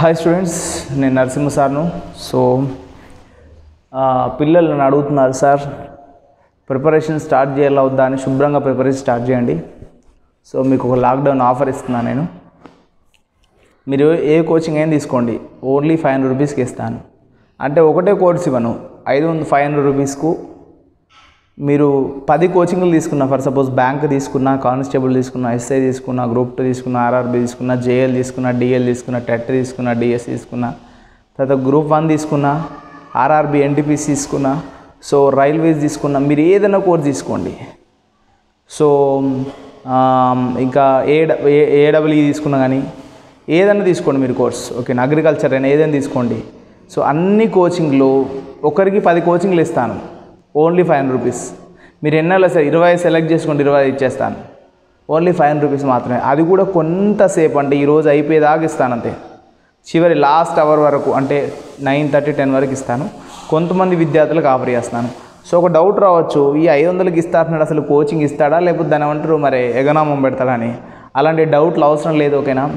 hi students నేను Narasimha సార్ను so ఆ, పిల్లలు నన్ను అడుగుతున్నారు సార్ ప్రిపరేషన్ స్టార్ట్ చేయాలా వద్దా అని శుభ్రంగా ప్రిపరేషన్ స్టార్ట్ చేయండి సో మీకు ఒక లాక్డౌన్ ఆఫర్ ఇస్తున్నాను నేను మీరు ఏ కోచింగ్ అయినా తీసుకోండి ఓన్లీ ఫైవ్ హండ్రెడ్ రూపీస్కి ఇస్తాను అంటే ఒకటే కోర్స్ ఇవ్వను ఐదు వందల ఫైవ్ హండ్రెడ్ రూపీస్కు మీరు పది కోచింగ్లు తీసుకున్నా ఫర్ సపోజ్ బ్యాంక్ తీసుకున్నా కానిస్టేబుల్ తీసుకున్నా ఎస్ఐ తీసుకున్నా గ్రూప్ టూ తీసుకున్నా ఆర్ఆర్బి తీసుకున్నా జేఎల్ తీసుకున్నా డిఎల్ తీసుకున్నా టెట్ తీసుకున్నా డిఎస్ తీసుకున్నా తర్వాత గ్రూప్ వన్ తీసుకున్నా ఆర్ఆర్బి ఎన్టీపీసీ తీసుకున్నా సో రైల్వేస్ తీసుకున్నా మీరు ఏదైనా కోర్స్ తీసుకోండి సో ఆమ్, ఇంకా ఏ ఏడబ్ల్యూ తీసుకున్నా కానీ ఏదైనా తీసుకోండి మీరు కోర్స్ ఓకే అగ్రికల్చర్ అయినా ఏదైనా తీసుకోండి సో అన్ని కోచింగ్లు ఒకరికి పది కోచింగ్లు ఇస్తాను ఓన్లీ ఫైవ్ హండ్రెడ్ రూపీస్ మీరు ఎన్నెలా సార్ ఇరవై సెలెక్ట్ చేసుకోండి ఇరవై ఇచ్చేస్తాను ఓన్లీ ఫైవ్ హండ్రెడ్ రూపీస్ మాత్రమే అది కూడా కొంతసేపు అంటే ఈరోజు అయిపోయేదాకా ఇస్తాను అంతే చివరి లాస్ట్ అవర్ వరకు అంటే నైన్ థర్టీ టెన్ వరకు ఇస్తాను కొంతమంది విద్యార్థులకు ఆఫర్ చేస్తాను సో ఒక డౌట్ రావచ్చు ఈ ఐదు వందలకి ఇస్తాడు అసలు కోచింగ్ ఇస్తాడా లేకపోతే దాని ఏమంటారు మరి ఎగనామం పెడతాడా అని అలాంటి డౌట్లు అవసరం లేదు ఓకేనా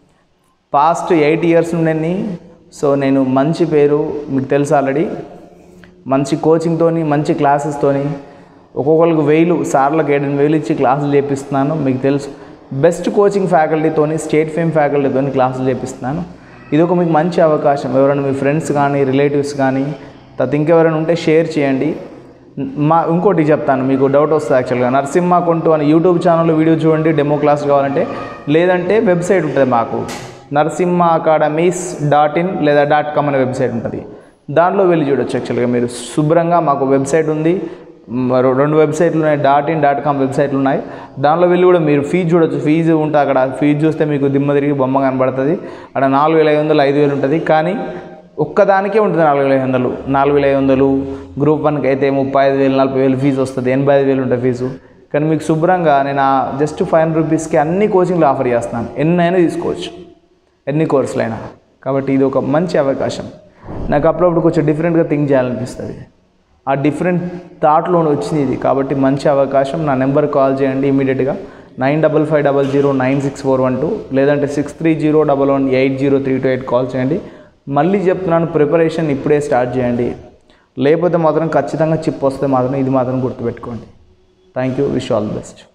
పాస్ట్ ఎయిట్ ఇయర్స్ నుండి సో నేను మంచి పేరు మీకు తెలుసు ఆల్రెడీ మంచి కోచింగ్తోని మంచి క్లాసెస్తోని ఒక్కొక్కరికి వేలు సార్లకు ఏడెనిమిది వేలు ఇచ్చి క్లాసులు చేపిస్తున్నాను మీకు తెలుసు బెస్ట్ కోచింగ్ ఫ్యాకల్టీతోని స్టేట్ ఫేమ్ ఫ్యాకల్టీతోని క్లాసులు చేపిస్తున్నాను ఇది ఒక మీకు మంచి అవకాశం ఎవరైనా మీ ఫ్రెండ్స్ కానీ రిలేటివ్స్ కానీ తర్వాత ఇంకెవరైనా ఉంటే షేర్ చేయండి మా ఇంకోటి చెప్తాను మీకు డౌట్ వస్తుంది యాక్చువల్గా నరసింహ కొంటూ అని యూట్యూబ్ ఛానల్లో వీడియో చూడండి డెమో క్లాస్ కావాలంటే లేదంటే వెబ్సైట్ ఉంటుంది మాకు నరసింహ అకాడమీస్ డాట్ ఇన్ లేదా డాట్ కామ్ అనే వెబ్సైట్ ఉంటుంది దాంట్లో వెళ్ళి చూడొచ్చు యాక్చువల్గా మీరు శుభ్రంగా మాకు వెబ్సైట్ ఉంది మ్, రె- రెండు వెబ్సైట్లు ఉన్నాయి డాట్ ఇన్ డాట్ కామ్ వెబ్సైట్లు ఉన్నాయి దాంట్లో వెళ్ళి కూడా మీరు ఫీజు చూడొచ్చు ఫీజు ఉంటుంది అక్కడ ఫీజు చూస్తే మీకు దిమ్మ తిరిగి బొమ్మ కనబడుతుంది అక్కడ నాలుగు వేల ఐదు వందలు ఐదు వేలు ఉంటుంది కానీ ఒక్కదానికే ఉంటుంది నాలుగు వేల ఐదు వందలు నాలుగు వేల ఐదు వందలు గ్రూప్ వన్కి అయితే ముప్పై ఐదు వేలు నలభై వేలు ఫీజు వస్తుంది ఎనభై ఐదు వేలు ఉంటుంది ఫీజు కానీ మీకు శుభ్రంగా నేను జస్ట్ ఫైవ్ హండ్రెడ్ రూపీస్కి అన్ని కోచింగ్లు ఆఫర్ చేస్తున్నాను ఎన్నైనా తీసుకోవచ్చు ఎన్ని కోర్సులైనా కాబట్టి ఇది ఒక మంచి అవకాశం నాకు అప్పుడప్పుడు కొంచెం డిఫరెంట్గా థింక్ చేయాలనిపిస్తుంది ఆ డిఫరెంట్ థాట్లో వచ్చింది ఇది కాబట్టి మంచి అవకాశం నా నెంబర్ కాల్ చేయండి ఇమీడియట్గా nine double five double zero nine six four one two లేదంటే six three zero double one eight zero three two eight call చేయండి మళ్ళీ చెప్తున్నాను ప్రిపరేషన్ ఇప్పుడే స్టార్ట్ చేయండి లేకపోతే మాత్రం ఖచ్చితంగా చిప్ వస్తే మాత్రం ఇది మాత్రం గుర్తుపెట్టుకోండి thank you wish all the best